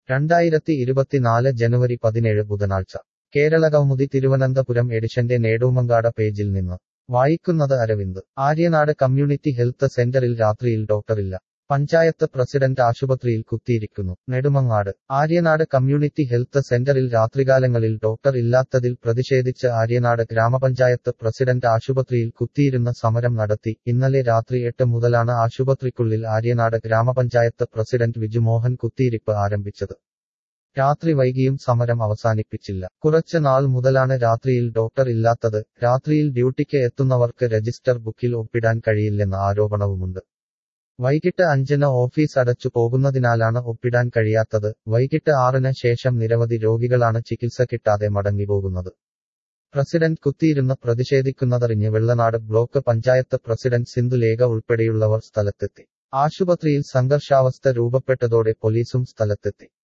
രണ്ടായിരത്തി ഇരുപത്തിനാല് ജനുവരി പതിനേഴ് ബുധനാഴ്ച കേരള കൗമുദി തിരുവനന്തപുരം എഡിഷന്റെ നേടൂമങ്കാട പേജിൽ നിന്ന് വായിക്കുന്നത് അരവിന്ദ് ആര്യനാട് കമ്മ്യൂണിറ്റി ഹെൽത്ത് സെന്ററിൽ രാത്രിയിൽ ഡോക്ടറില്ല പഞ്ചായത്ത് പ്രസിഡന്റ് ആശുപത്രിയിൽ കുത്തിയിരിക്കുന്നു നെടുമങ്ങാട് ആര്യനാട് കമ്മ്യൂണിറ്റി ഹെൽത്ത് സെന്ററിൽ രാത്രികാലങ്ങളിൽ ഡോക്ടർ ഇല്ലാത്തതിൽ പ്രതിഷേധിച്ച് ആര്യനാട് ഗ്രാമപഞ്ചായത്ത് പ്രസിഡന്റ് ആശുപത്രിയിൽ കുത്തിയിരുന്ന് സമരം നടത്തി ഇന്നലെ രാത്രി എട്ട് മുതലാണ് ആശുപത്രിക്കുള്ളിൽ ആര്യനാട് ഗ്രാമപഞ്ചായത്ത് പ്രസിഡന്റ് വിജുമോഹൻ കുത്തിയിരിപ്പ് ആരംഭിച്ചത് രാത്രി വൈകിയും സമരം അവസാനിപ്പിച്ചില്ല കുറച്ച് നാൾ മുതലാണ് രാത്രിയിൽ ഡോക്ടർ ഇല്ലാത്തത് രാത്രിയിൽ ഡ്യൂട്ടിക്ക് എത്തുന്നവർക്ക് രജിസ്റ്റർ ബുക്കിൽ ഒപ്പിടാൻ കഴിയില്ലെന്ന ആരോപണവുമുണ്ട് വൈകിട്ട് അഞ്ചിന് ഓഫീസ് അടച്ചു പോകുന്നതിനാലാണ് ഒപ്പിടാൻ കഴിയാത്തത് വൈകിട്ട് ആറിന് ശേഷം നിരവധി രോഗികളാണ് ചികിത്സ കിട്ടാതെ മടങ്ങിപ്പോകുന്നത് പ്രസിഡന്റ് കുത്തിയിരുന്ന് പ്രതിഷേധിക്കുന്നതറിഞ്ഞ് വെള്ളനാട് ബ്ലോക്ക് പഞ്ചായത്ത് പ്രസിഡന്റ് സിന്ധുലേഖ ഉൾപ്പെടെയുള്ളവർ സ്ഥലത്തെത്തി ആശുപത്രിയിൽ സംഘർഷാവസ്ഥ രൂപപ്പെട്ടതോടെ പോലീസും സ്ഥലത്തെത്തി